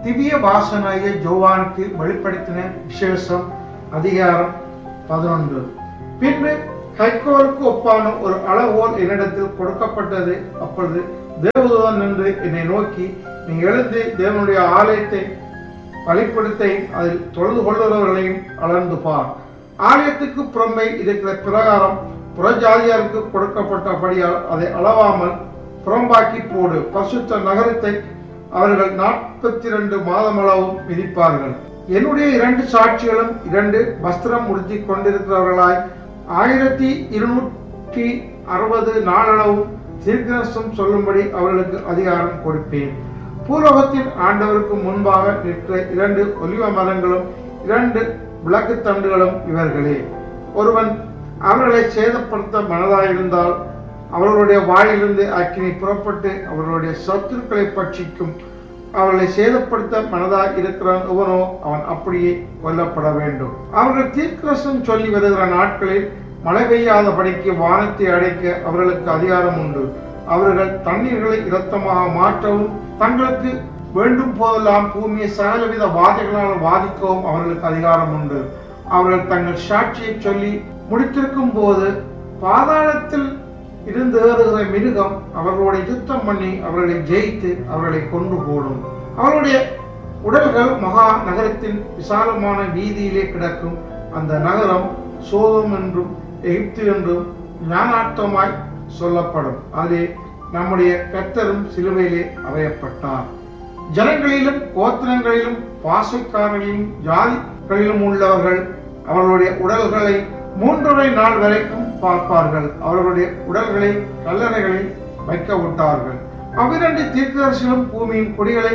திவ்ய வாசனாய ஜோவானுக்கு வெளிப்படுத்தின விசேஷம் அதிகாரம் பதினொன்று பின்பு கைக்கோலுக்கு ஒப்பான ஒரு அளவோல் என்னிடத்தில் கொடுக்கப்பட்டது அப்பொழுது தேவதூதன் நின்று என்னை நோக்கி நீ எழுந்து தேவனுடைய ஆலயத்தை பலிப்படுத்தையும் அதில் தொழுது கொள்ளுகிறவர்களையும் அளந்து பார் ஆலயத்துக்கு புறம்பை இருக்கிற பிரகாரம் புறஜாதியாருக்கு கொடுக்கப்பட்டபடியால் அதை அளவாமல் புறம்பாக்கி போடு பசுத்த நகரத்தை அவர்கள் நாற்பத்தி ரெண்டு மாதமளவும் மிதிப்பார்கள் என்னுடைய இரண்டு சாட்சிகளும் இரண்டு வஸ்திரம் உடுத்தி கொண்டிருக்கிறவர்களாய் ஆயிரத்தி இருநூற்றி அறுபது நாளளவும் தீர்க்கதரிசனம் சொல்லும்படி அவர்களுக்கு அதிகாரம் கொடுப்பேன் பூலோகத்தின் ஆண்டவருக்கு முன்பாக நிற்கிற இரண்டு ஒலிவ மரங்களும் இரண்டு விளக்கு தண்டுகளும் இவர்களே ஒருவன் அவர்களை சேதப்படுத்த மனதாயிருந்தால் அவர்களுடைய வாயிலிருந்து அக்கினி புறப்பட்டு அவர்களுடைய சத்துருக்களை பட்சிக்கும் அவர்களை சேதப்படுத்த மனதாய் இருக்கிறான் எவனோ அவன் அப்படியே கொல்லப்பட வேண்டும் அவர்கள் தீர்க்கரசம் சொல்லி வருகிற நாட்களில் மழை பெய்யாதபடிக்கு வானத்தை அடைக்க அவர்களுக்கு அதிகாரம் உண்டு அவர்கள் தண்ணீர்களை இரத்தமாக மாற்றவும் தங்களுக்கு வேண்டும் போதெல்லாம் பூமியை சகலவித வாதைகளால் வாதிக்கவும் அவர்களுக்கு அதிகாரம் உண்டு அவர்கள் தங்கள் சாட்சியை சொல்லி முடித்திருக்கும் போது பாதாளத்தில் இருந்து ஏறுகிற மிருகம் அவர்களோட யுத்தம் பண்ணி அவர்களை ஜெயித்து அவர்களை கொண்டு போடும் அவருடைய உடல்கள் மகா நகரத்தின் விசாலமான வீதியிலே கிடக்கும் அந்த நகரம் சோதம் என்றும் எகிப்து என்றும் ஞானார்த்தமாய் சொல்லப்படும் அதிலே நம்முடைய கர்த்தரும் சிலுவையிலே அறையப்பட்டார் ஜனங்களிலும் கோத்திரங்களிலும் பாசைக்காரர்களிலும் ஜாதிகளிலும் உள்ளவர்கள் அவர்களுடைய உடல்களை மூன்றரை நாள் வரைக்கும் பார்ப்பார்கள் அவர்களுடைய உடல்களை கல்லறைகளில் வைக்க விட்டார்கள் அவ்விரண்டு தீர்க்கதரிசிகளும் பூமியின் குடிகளை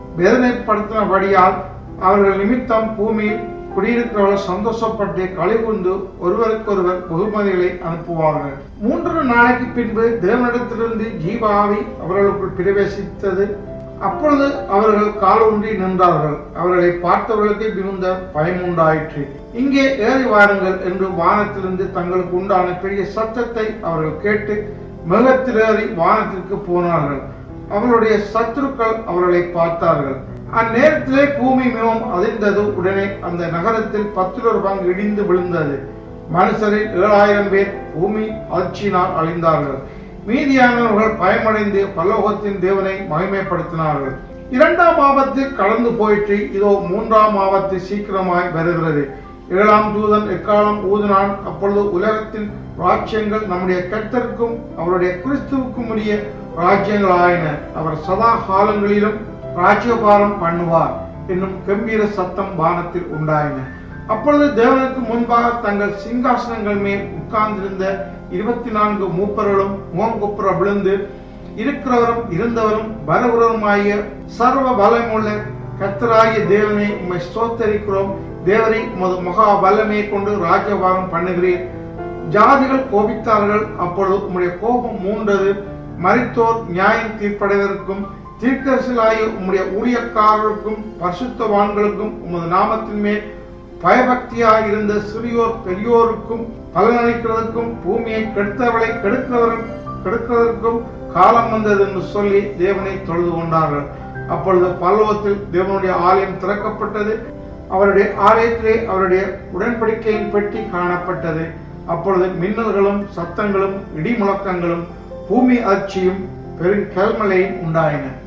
வேதனைப்படுத்தினபடியால் அவர்கள் நிமித்தம் பூமியில் குடியிருக்கிறவர்கள் சந்தோஷப்பட்டு கழிவுண்டு ஒருவருக்கொருவர் வெகுமதிகளை அனுப்புவார்கள் மூன்று நாளைக்கு பின்பு தேவனிடத்திலிருந்து ஜீவாவி அவர்களுக்குள் பிரவேசித்தது அப்பொழுது அவர்கள் காலூன்றி நின்றார்கள் அவர்களை பார்த்தவர்களுக்கு மிகுந்த பயம் உண்டாயிற்று இங்கே ஏறி வாருங்கள் என்று வானத்திலிருந்து தங்களுக்கு உண்டான பெரிய சத்தத்தை அவர்கள் கேட்டு மேகத்தில் ஏறி வானத்திற்கு போனார்கள் அவர்களுடைய சத்துருக்கள் அவர்களை பார்த்தார்கள் அந்நேரத்திலே பூமி மிகவும் அதிர்ந்தது உடனே அந்த நகரத்தில் பத்திரொரு பங்கு இடிந்து விழுந்தது மனுஷரில் ஏழாயிரம் பேர் பூமி அதிர்ச்சியினால் அழிந்தார்கள் மீதியானவர்கள் பயமடைந்து பல்லோகத்தின் தேவனை மகிமைப்படுத்தினார்கள் இரண்டாம் ஆபத்து கடந்து போயிற்று இதோ மூன்றாம் ஆபத்து சீக்கிரமாய் வருகிறது ஏழாம் தூதன் எக்காலம் ஊதினான் அப்பொழுது உலகத்தின் ராஜ்யங்கள் நம்முடைய கர்த்தருக்கும் அவருடைய கிறிஸ்துவுக்கும் உரிய ராஜ்யங்கள் ஆயின அவர் சதா காலங்களிலும் ராஜ்யபாரம் பண்ணுவார் என்னும் கம்பீர சத்தம் வானத்தில் உண்டாயின அப்பொழுது தேவனுக்கு முன்பாக தங்கள் சிங்காசனங்கள் மேல் உட்கார்ந்திருந்த இருபத்தி நான்கு மூப்பர்களும் மோங்குப்புற விழுந்து இருக்கிறவரும் இருந்தவரும் பலவருமாகிய சர்வ பலமுள்ள கத்தராகிய தேவனை உம்மை ஸ்தோத்தரிக்கிறோம் தேவனை உமது மகா வல்லமையை கொண்டு ராஜ்யபாரம் பண்ணுகிறீர் ஜாதிகள் கோபித்தார்கள் அப்பொழுது உம்முடைய கோபம் மூண்டது மரித்தோர் நியாயம் தீர்ப்படைவதற்கும் தீர்க்கரசிலாகிய உம்முடைய ஊழியக்காரருக்கும் பரிசுத்தவான்களுக்கும் உமது நாமத்தின் மேல் பயபக்தியாக இருந்த சிறியோர் பெரியோருக்கும் பலனளிக்கிறதற்கும் பூமியை கெடுத்தவளை கெடுக்கிறவர் கெடுக்கிறதற்கும் காலம் வந்தது என்று சொல்லி தேவனை தொழுது கொண்டார்கள் அப்பொழுது பல்லவத்தில் தேவனுடைய ஆலயம் திறக்கப்பட்டது அவருடைய ஆலயத்திலே அவருடைய உடன்படிக்கையின் பெட்டி காணப்பட்டது அப்பொழுது மின்னல்களும் சத்தங்களும் இடி முழக்கங்களும் பூமி அச்சியும் பெரும் கல்மலையும் உண்டாயின